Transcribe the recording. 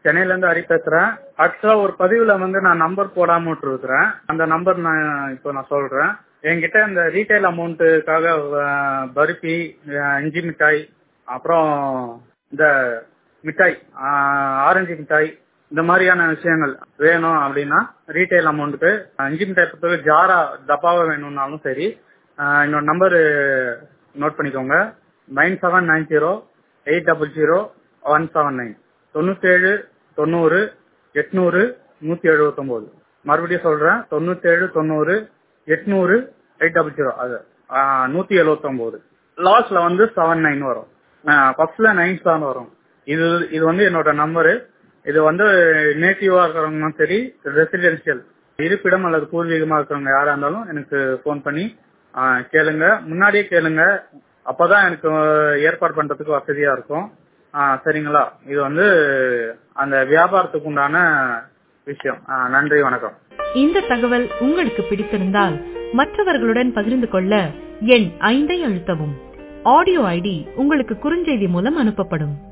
சென்னையில இருந்து ஹரி பேசுறேன் ஆக்சுவலா ஒரு பதிவுல வந்து நான் நம்பர் போடாம விட்டுருக்கிறேன் அந்த நம்பர் நான் இப்போ நான் சொல்றேன் என்கிட்ட இந்த ரீட்டைல் அமௌண்ட்டுக்காக பருப்பி அஹ், இஞ்சி மிட்டாய் அப்புறம் இந்த மிட்டாய் ஆஹ், ஆரஞ்சு மிட்டாய் இந்த மாதிரியான விஷயங்கள் வேணும் அப்படின்னா ரீட்டைல் அமௌண்ட்டுக்கு இஞ்சி மிட்டாய் பொறுத்தவரை ஜாரா டப்பாவை வேணும்னாலும் சரி ஆஹ், என்னோட நம்பரு நோட் பண்ணிக்கோங்க nine seven nine zero eight double zero one seven nine தொண்ணூத்தேழு தொண்ணூறு எட்நூறு நூத்தி எழுபத்தொன்பது மறுபடியும் சொல்றேன் தொண்ணூத்தேழு தொண்ணூறு எட்நூறு எயிட் டபுள் ஜீரோ அது ஆஹ், நூத்தி எழுபத்தொன்பது லாஸ்ட்ல வந்து செவன் நைன் வரும் ஃபர்ஸ்ட்ல நைன் செவன் வரும் இது இது வந்து என்னோட நம்பரு இது வந்து நேட்டிவா இருக்கிறவங்களும் சரி ரெசிடென்சியல் இருப்பிடம் அல்லது பூர்வீகமா இருக்கிறவங்க யாரா இருந்தாலும் எனக்கு ஃபோன் பண்ணி ஆஹ், கேளுங்க முன்னாடியே கேளுங்க அப்பதான் எனக்கு ஏற்பாடு பண்றதுக்கு வசதியா இருக்கும் ஆஹ், சரிங்களா இது வந்து அந்த வியாபாரத்துக்கு உண்டான விஷயம் ஆஹ், நன்றி வணக்கம் இந்த தகவல் உங்களுக்கு பிடித்திருந்தால் மற்றவர்களுடன் பகிர்ந்து கொள்ள எண் ஐந்தை அழுத்தவும் ஆடியோ ஐடி உங்களுக்கு குறுஞ்செய்தி மூலம் அனுப்பப்படும்